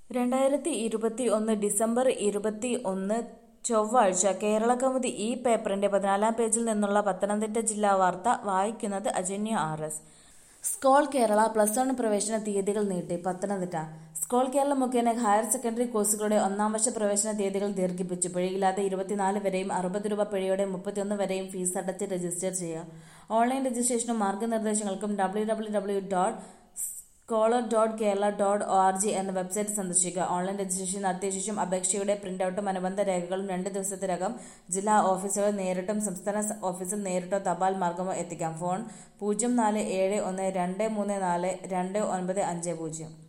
രണ്ടായിരത്തി ഇരുപത്തി ഒന്ന് ഡിസംബർ ഇരുപത്തി ഒന്ന് ചൊവ്വാഴ്ച കേരള കൗമുദി ഈ പേപ്പറിന്റെ പതിനാലാം പേജിൽ നിന്നുള്ള പത്തനംതിട്ട ജില്ലാ വാർത്ത വായിക്കുന്നത് Ajanya R S Scole Kerala plus one പ്രവേശന തീയതികൾ നീട്ടി പത്തനംതിട്ട സ്കോൾ കേരള മുഖേന ഹയർ സെക്കൻഡറി കോഴ്സുകളുടെ ഒന്നാം വർഷ പ്രവേശന തീയതികൾ ദീർഘിപ്പിച്ചു പിഴയില്ലാതെ ഇരുപത്തിനാല് വരെയും അറുപത് രൂപ പിഴയോടെ മുപ്പത്തിയൊന്ന് വരെയും ഫീസ് അടച്ച് രജിസ്റ്റർ ചെയ്യാം ഓൺലൈൻ രജിസ്ട്രേഷനും മാർഗനിർദ്ദേശങ്ങൾക്കും W W W dot Scole dot Kerala dot O R G എന്ന വെബ്സൈറ്റ് സന്ദർശിക്കുക ഓൺലൈൻ രജിസ്ട്രേഷൻ നടത്തിയ ശേഷം അപേക്ഷയുടെ പ്രിന്റൌട്ടും അനുബന്ധ രേഖകളും രണ്ട് ദിവസത്തിനകം ജില്ലാ ഓഫീസുകളിൽ നേരിട്ടും സംസ്ഥാന സ- ഓഫീസിൽ നേരിട്ടോ തപാൽ മാർഗമോ എത്തിക്കാം ഫോൺ പൂജ്യം നാല് ഏഴ് ഒന്ന് രണ്ട് മൂന്ന് നാല് രണ്ട് ഒൻപത് അഞ്ച് പൂജ്യം